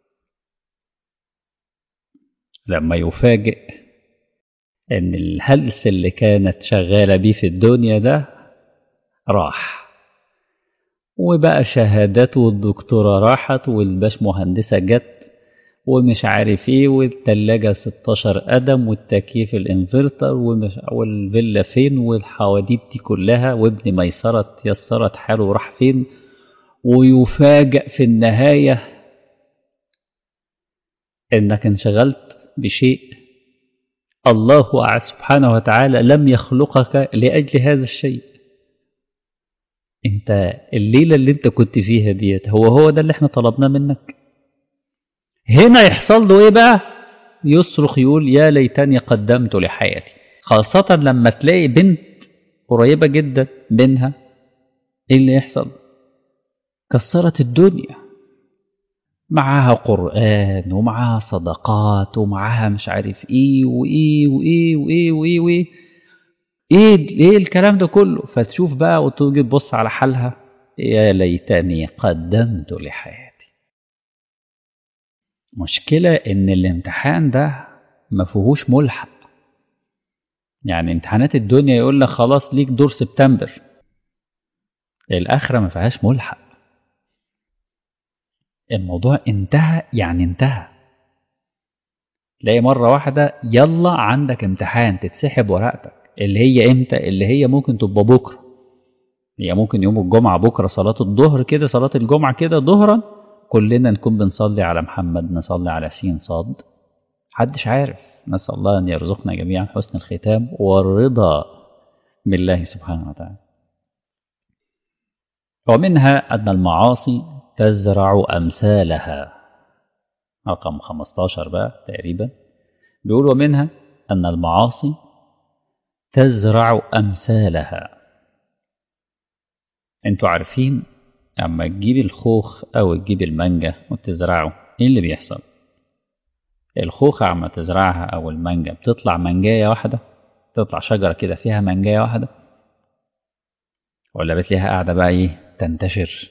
لما يفاجئ ان الهلس اللي كانت شغالة بيه في الدنيا ده راح وبقى شهادات والدكتورة راحت والباش مهندسة جت ومش عارف ايه والتلاجة 16 قدم والتكييف الانفرتر ومش والفيلا فين والحواديت دي كلها وابن ميسرة يسرت حاله راح فين ويفاجأ في النهاية انك انشغلت بشيء الله سبحانه وتعالى لم يخلقك لأجل هذا الشيء انت الليلة اللي انت كنت فيها ديت هو هو ده اللي احنا طلبناه منك هنا يحصل له ايه بقى يصرخ يقول يا ليتني قدمت لحياتي خاصة لما تلاقي بنت قريبة جدا منها ايه اللي يحصل كسرت الدنيا معاها قرآن ومعاها صدقات ومعاها مش عارف ايه وايه وايه وايه وايه وايه ايه ايه الكلام ده كله فتشوف بقى وتيجي تبص على حالها يا ليتني قدمت لحياتي مشكلة ان الامتحان ده ما فيهوش ملحق يعني امتحانات الدنيا يقول لك خلاص ليك دور سبتمبر الاخرة ما فيهاش ملحق الموضوع انتهى يعني انتهى تلاقي مرة واحدة يلا عندك امتحان تتسحب ورقتك اللي هي امتى اللي هي ممكن تبقى بكرة هي ممكن يوم الجمعة بكرة صلاة الظهر كده صلاة الجمعة كده ظهرا كلنا نكون بنصلي على محمد نصلي على سين صاد محدش عارف نسأل الله أن يرزقنا جميعا حسن الختام والرضا بالله سبحانه وتعالى ومنها أن المعاصي تزرع أمثالها رقم 15 بقى تقريبا بيقول ومنها أن المعاصي تزرع أمثالها انتوا عارفين اما تجيب الخوخ او تجيب المانجا وتزرعه ايه اللي بيحصل الخوخ عما تزرعها او المانجا بتطلع منجاية واحدة تطلع شجرة كده فيها منجاية واحدة ولا بتلاقيها قاعدة بقى ايه تنتشر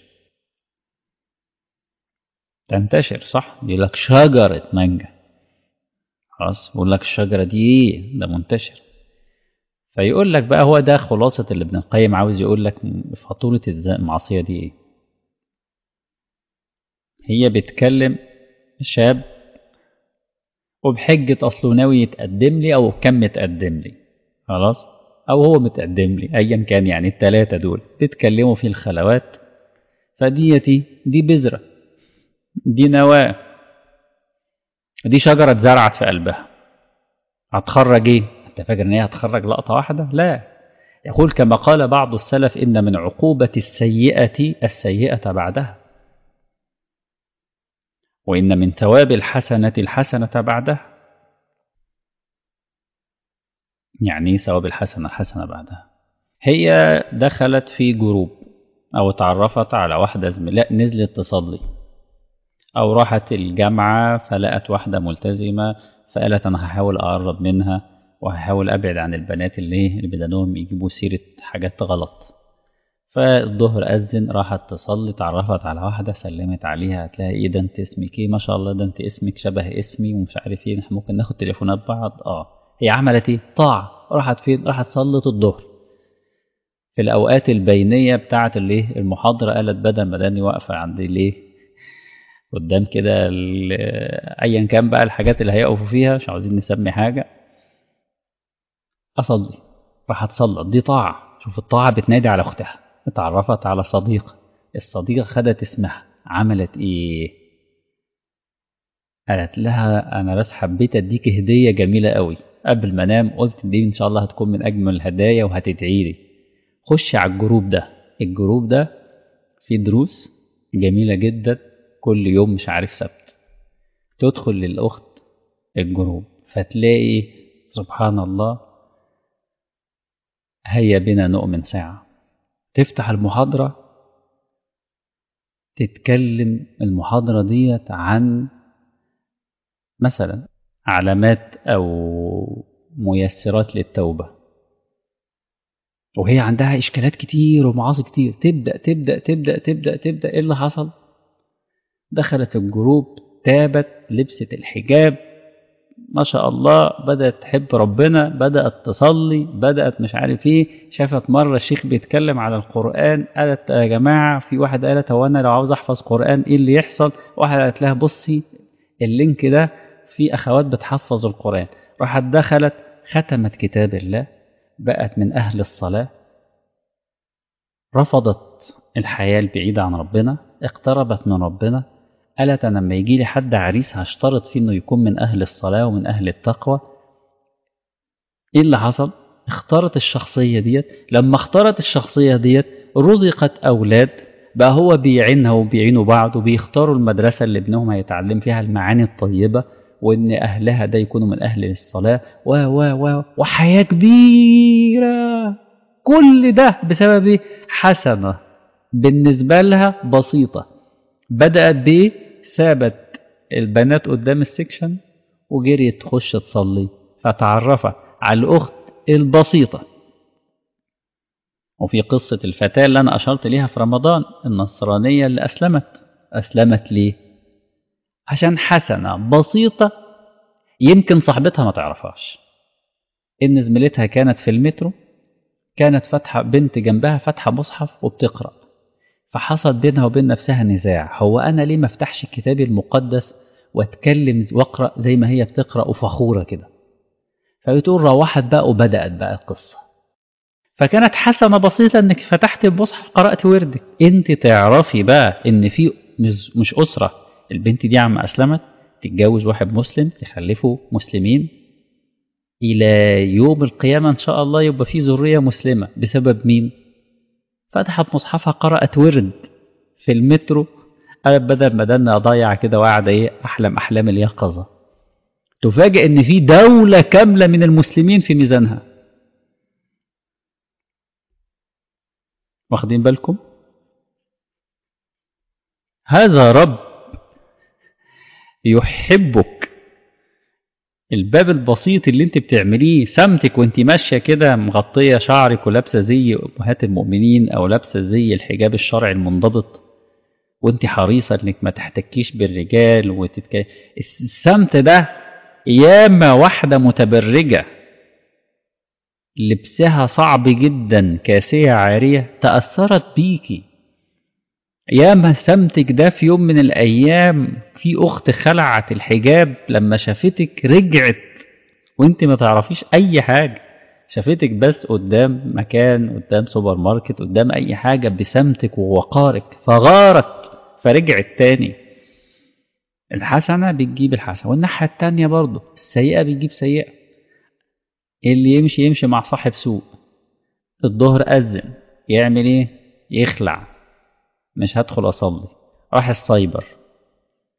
تنتشر صح بيقول لك شجرة مانجا خلاص بيقول لك الشجرة دي ايه ده منتشر فيقول لك بقى هو ده خلاصة اللي ابن القيم عاوز يقول لك فاتورة المعصية دي ايه هي بتكلم شاب وبحجة أصله ناوي يتقدم لي أو كان متقدم لي خلاص أو هو متقدم لي أيا كان يعني التلاتة دول بيتكلموا في الخلوات فديتي دي بذرة دي نواة دي شجرة اتزرعت في قلبها هتخرج ايه انت فاكر ان هي هتخرج لقطة واحدة لا يقول كما قال بعض السلف ان من عقوبة السيئة السيئة بعدها وإن من ثواب الحسنة الحسنة بعدها يعني ايه ثواب الحسنة الحسنة بعدها هي دخلت في جروب أو اتعرفت على واحدة زميلاء نزلت تصلي أو راحت الجامعة فلقت واحدة ملتزمة فقالت أنا هحاول أقرب منها وهحاول أبعد عن البنات اللي اللي بدانهم يجيبوا سيرة حاجات غلط فالظهر أذن راحت تصلي اتعرفت على واحدة سلمت عليها هتلاقي ايه ده انت اسمك ايه ما شاء الله ده انت اسمك شبه اسمي ومش عارف ايه احنا ممكن ناخد تليفونات بعض اه هي عملت ايه طاعة راحت فين راحت صلت الظهر في الأوقات البينية بتاعة الايه المحاضرة قالت بدل ما داني واقفة عند ليه قدام كده أيا كان بقى الحاجات اللي هيقفوا فيها مش عاوزين نسمي حاجة أصلي راحت صلت دي طاعة شوف الطاعة بتنادي على أختها اتعرفت على صديقة الصديقة خدت اسمها عملت ايه قالت لها انا بس حبيت اديك هدية جميلة قوي قبل ما انام قلت دي ان شاء الله هتكون من اجمل الهدايا وهتدعي لي خش على الجروب ده الجروب ده فيه دروس جميلة جدا كل يوم مش عارف سبت تدخل للأخت الجروب فتلاقي سبحان الله هيا بنا نؤمن ساعة تفتح المحاضرة تتكلم المحاضرة ديت عن مثلا علامات أو ميسرات للتوبة وهي عندها إشكالات كتير ومعاصي كتير تبدأ تبدأ تبدأ تبدأ تبدأ إيه اللي حصل دخلت الجروب تابت لبست الحجاب ما شاء الله بدأت تحب ربنا بدأت تصلي بدأت مش عارف ايه شافت مرة الشيخ بيتكلم على القرآن قالت يا جماعة في واحد قالت هو أنا لو عاوز أحفظ قرآن ايه اللي يحصل واحد قالت لها بصي اللينك ده في أخوات بتحفظ القرآن راحت دخلت ختمت كتاب الله بقت من أهل الصلاة رفضت الحياة البعيدة عن ربنا اقتربت من ربنا قالت أنا لما يجي لي حد عريس هشترط فيه إنه يكون من أهل الصلاة ومن أهل التقوى إيه اللي حصل؟ اختارت الشخصية ديت لما اختارت الشخصية ديت رزقت أولاد بقى هو بيعينها وبيعينوا بعض وبيختاروا المدرسة اللي ابنهم هيتعلم فيها المعاني الطيبة وإن أهلها ده يكونوا من أهل الصلاة و و و وحياة كبيرة كل ده بسبب إيه؟ حسنة بالنسبة لها بسيطة بدأت بإيه؟ سابت البنات قدام السكشن وجريت تخش تصلي فتعرفت على الأخت البسيطة وفي قصة الفتاة اللي أنا أشرت ليها في رمضان النصرانية اللي أسلمت أسلمت ليه؟ عشان حسنة بسيطة يمكن صاحبتها ما تعرفهاش إن زميلتها كانت في المترو كانت فاتحة بنت جنبها فاتحة مصحف وبتقرأ فحصل بينها وبين نفسها نزاع هو أنا ليه ما افتحش الكتاب المقدس واتكلم واقرأ زي ما هي بتقرأ وفخورة كده فبتقول روحت بقى وبدأت بقى القصة فكانت حسنة بسيطة انك فتحت المصحف قرأت وردك انت تعرفي بقى ان في مش, مش أسرة البنت دي عم أسلمت تتجوز واحد مسلم يخلفوا مسلمين إلى يوم القيامة إن شاء الله يبقى في ذرية مسلمة بسبب مين؟ فتحت مصحفها قرأت ورد في المترو قالت بدل ما دنا أضيع كده وقاعدة إيه أحلم أحلام اليقظة تفاجئ إن في دولة كاملة من المسلمين في ميزانها واخدين بالكم؟ هذا رب يحبك الباب البسيط اللي انت بتعمليه سمتك وانت ماشيه كده مغطيه شعرك ولابسه زي امهات المؤمنين او لابسه زي الحجاب الشرعي المنضبط وانت حريصه انك ما تحتكيش بالرجال وتتك... السمت ده ياما واحده متبرجه لبسها صعب جدا كاسيه عاريه تاثرت بيكي ياما سمتك ده في يوم من الأيام في أخت خلعت الحجاب لما شافتك رجعت وانت ما تعرفيش أي حاجة شافتك بس قدام مكان قدام سوبر ماركت قدام أي حاجة بسمتك ووقارك فغارت فرجعت تاني الحسنة بتجيب الحسنة والناحية التانية برضه السيئة بتجيب سيئة اللي يمشي يمشي مع صاحب سوء الظهر أذن يعمل ايه يخلع مش هدخل اصلي راح السايبر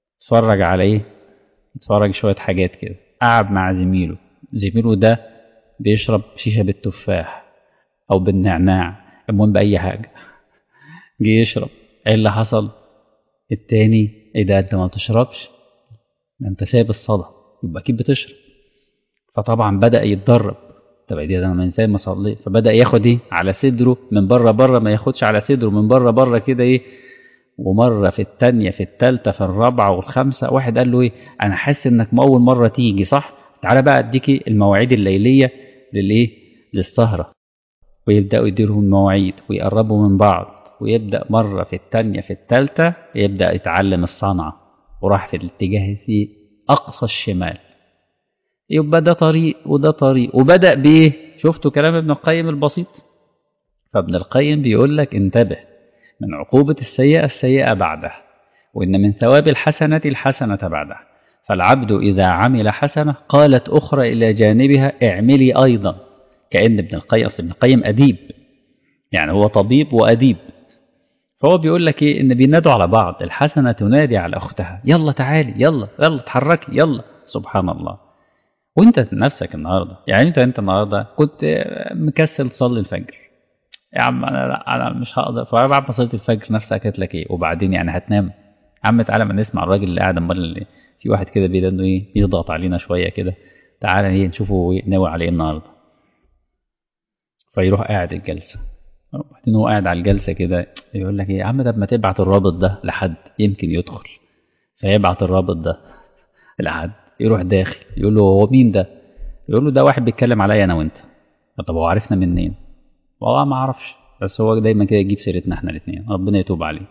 اتفرج على ايه اتفرج شويه حاجات كده قعد مع زميله زميله ده بيشرب شيشه بالتفاح او بالنعناع المهم باي حاجه جه يشرب ايه اللي حصل التاني ايه ده انت ما بتشربش ده انت سايب الصلاه يبقى اكيد بتشرب فطبعا بدا يتدرب طب دي ده انا انسان ما صلي فبدا ياخد ايه على صدره من بره بره ما ياخدش على صدره من بره بره كده ايه ومره في الثانيه في الثالثه في الرابعه والخامسه واحد قال له ايه انا حاسس انك ما اول مره تيجي صح تعالى بقى اديكي المواعيد الليليه للايه للسهره ويبداوا يديروا المواعيد ويقربوا من بعض ويبدا مره في الثانيه في الثالثه يبدا يتعلم الصنعه وراح في الاتجاه في اقصى الشمال يبقى ده طريق وده طريق وبدا بايه شفتوا كلام ابن القيم البسيط فابن القيم بيقول لك انتبه من عقوبة السيئة السيئة بعدها وإن من ثواب الحسنة الحسنة بعدها فالعبد إذا عمل حسنة قالت أخرى إلى جانبها اعملي أيضا كأن ابن القيم ابن القيم أديب يعني هو طبيب وأديب فهو بيقول لك إيه إن بينادوا على بعض الحسنة تنادي على أختها يلا تعالي يلا يلا اتحركي يلا سبحان الله وانت نفسك النهارده يعني انت انت النهارده كنت مكسل تصلي الفجر يا عم انا لا انا مش هقدر فبعد ما صليت الفجر نفسك قالت لك ايه وبعدين يعني هتنام يا عم تعالى ما نسمع الراجل اللي قاعد امال اللي في واحد كده بيدانه ايه يضغط علينا شويه كده تعالى ايه نشوفه ايه ناوي على ايه النهارده فيروح قاعد الجلسه وبعدين هو قاعد على الجلسه كده يقول لك ايه يا عم طب ما تبعت الرابط ده لحد يمكن يدخل فيبعت الرابط ده لحد يروح داخل يقول له هو مين ده يقول له ده واحد بيتكلم عليا انا وانت طب هو عرفنا منين والله ما اعرفش بس هو دايما كده يجيب سيرتنا احنا الاثنين ربنا يتوب عليه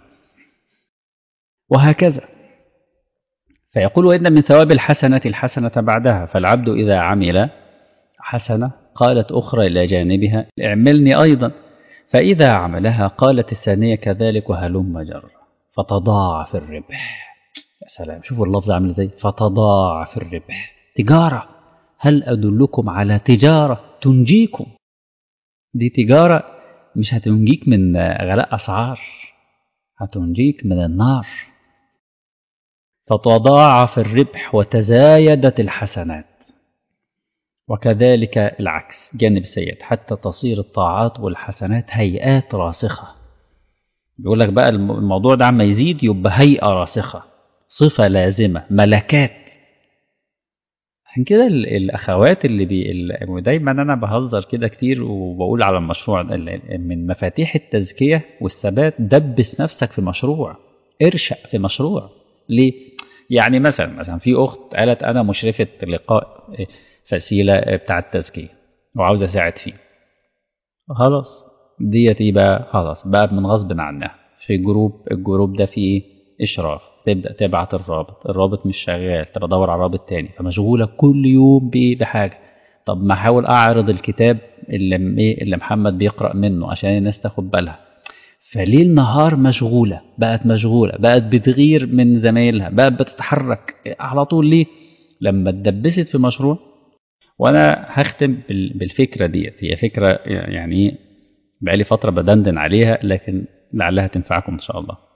وهكذا فيقول وإن من ثواب الحسنة الحسنة بعدها فالعبد إذا عمل حسنة قالت أخرى إلى جانبها اعملني أيضا فإذا عملها قالت الثانية كذلك وهلم جر فتضاعف الربح يا سلام شوفوا اللفظ عامل ازاي فتضاعف الربح تجارة هل أدلكم على تجارة تنجيكم دي تجارة مش هتنجيك من غلاء أسعار هتنجيك من النار فتضاعف الربح وتزايدت الحسنات وكذلك العكس جانب سيد حتى تصير الطاعات والحسنات هيئات راسخة بيقول لك بقى الموضوع ده عما يزيد يبقى هيئة راسخة صفة لازمة ملكات عشان كده الأخوات اللي بي دايما أنا بهزر كده كتير وبقول على المشروع ده من مفاتيح التزكية والثبات دبس نفسك في مشروع ارشأ في مشروع ليه؟ يعني مثلا مثلا في أخت قالت أنا مشرفة لقاء فسيلة بتاع التزكية وعاوز أساعد فيه خلاص ديت يبقى خلاص بقى من غصب عنها في جروب الجروب ده فيه إشراف تبدأ تبعت الرابط الرابط مش شغال طب ادور على رابط تاني فمشغولة كل يوم بحاجة طب ما احاول اعرض الكتاب اللي ايه اللي محمد بيقرأ منه عشان الناس تاخد بالها فليل نهار مشغولة بقت مشغولة بقت بتغير من زمايلها بقت بتتحرك على طول ليه لما اتدبست في مشروع وانا هختم بالفكرة ديت هي فكرة يعني بقالي فترة بدندن عليها لكن لعلها تنفعكم ان شاء الله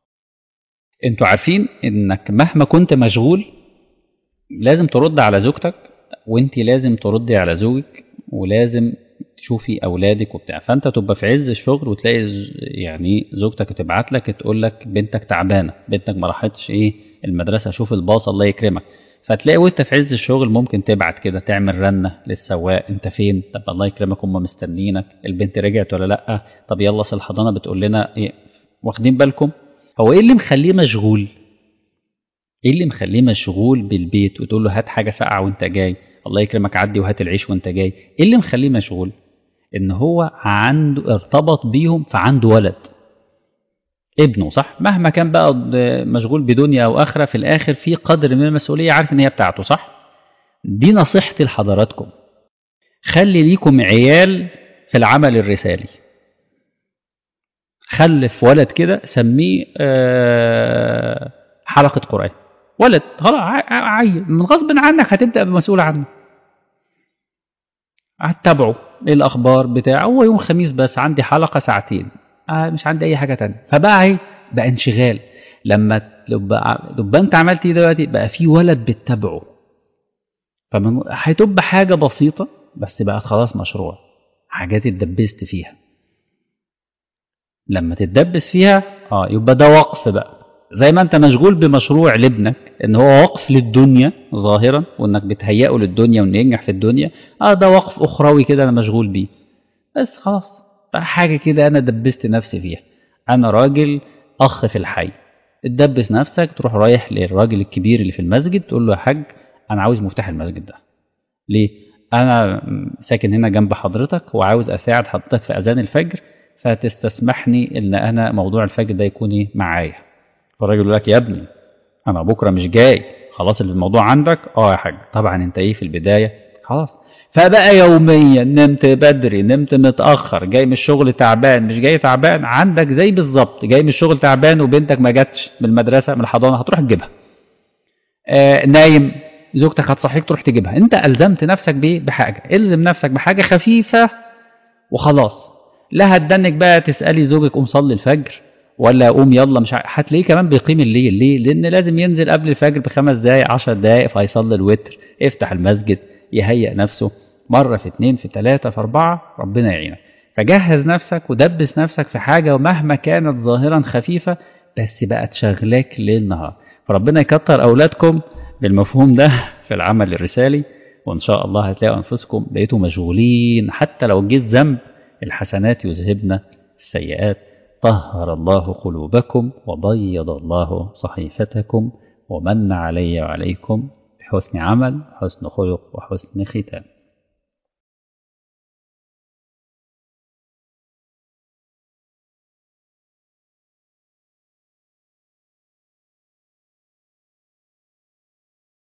انتوا عارفين انك مهما كنت مشغول لازم ترد على زوجتك وانت لازم تردي على زوجك ولازم تشوفي اولادك وبتاع فانت تبقى في عز الشغل وتلاقي يعني زوجتك تبعت لك تقول لك بنتك تعبانه بنتك ما راحتش ايه المدرسه شوف الباص الله يكرمك فتلاقي وانت في عز الشغل ممكن تبعت كده تعمل رنه للسواق انت فين طب الله يكرمك هم مستنينك البنت رجعت ولا لا طب يلا اصل الحضانه بتقول لنا ايه واخدين بالكم هو ايه اللي مخليه مشغول ايه اللي مخليه مشغول بالبيت وتقول له هات حاجه ساقعه وانت جاي الله يكرمك عدي وهات العيش وانت جاي ايه اللي مخليه مشغول ان هو عنده ارتبط بيهم فعنده ولد ابنه صح مهما كان بقى مشغول بدنيا او اخره في الاخر في قدر من المسؤوليه عارف ان هي بتاعته صح دي نصيحتي لحضراتكم خلي ليكم عيال في العمل الرسالي خلف ولد كده سميه حلقة قرآن ولد خلاص عيل من غصب عنك هتبدأ بمسؤول عنه هتتابعه ايه الاخبار بتاعه هو يوم خميس بس عندي حلقه ساعتين آه مش عندي اي حاجه تانية فبقى ايه بقى انشغال لما تبقى تبقى انت عملت ايه دلوقتي بقى في ولد بتتابعه فمن هتبقى حاجه بسيطه بس بقت خلاص مشروع حاجات اتدبست فيها لما تتدبس فيها اه يبقى ده وقف بقى زي ما انت مشغول بمشروع لابنك ان هو وقف للدنيا ظاهرا وانك بتهيئه للدنيا وانه ينجح في الدنيا اه ده وقف اخروي كده انا مشغول بيه بس خلاص بقى حاجه كده انا دبست نفسي فيها انا راجل اخ في الحي تدبس نفسك تروح رايح للراجل الكبير اللي في المسجد تقول له يا حاج انا عاوز مفتاح المسجد ده ليه انا ساكن هنا جنب حضرتك وعاوز اساعد حضرتك في اذان الفجر فتستسمحني ان انا موضوع الفجر ده يكون ايه معايا فالراجل يقول لك يا ابني انا بكره مش جاي خلاص الموضوع عندك اه يا حاج طبعا انت ايه في البدايه خلاص فبقى يوميا نمت بدري نمت متاخر جاي من الشغل تعبان مش جاي تعبان عندك زي بالظبط جاي من الشغل تعبان وبنتك ما جاتش من المدرسه من الحضانه هتروح تجيبها آه نايم زوجتك هتصحيك تروح تجيبها انت الزمت نفسك بايه بحاجه الزم نفسك بحاجه خفيفه وخلاص لا هتدنك بقى تسالي زوجك قوم صلي الفجر ولا قوم يلا مش هتلاقيه كمان بيقيم الليل ليه لان لازم ينزل قبل الفجر بخمس دقائق عشر دقائق فيصلي الوتر يفتح المسجد يهيئ نفسه مرة في اتنين في تلاتة في أربعة ربنا يعينك فجهز نفسك ودبس نفسك في حاجة ومهما كانت ظاهرا خفيفة بس بقت شغلاك ليل نهار فربنا يكتر أولادكم بالمفهوم ده في العمل الرسالي وإن شاء الله هتلاقوا أنفسكم بقيتوا مشغولين حتى لو جه الذنب الحسنات يذهبن السيئات طهر الله قلوبكم وبيض الله صحيفتكم ومن علي وعليكم بحسن عمل حسن خلق وحسن ختام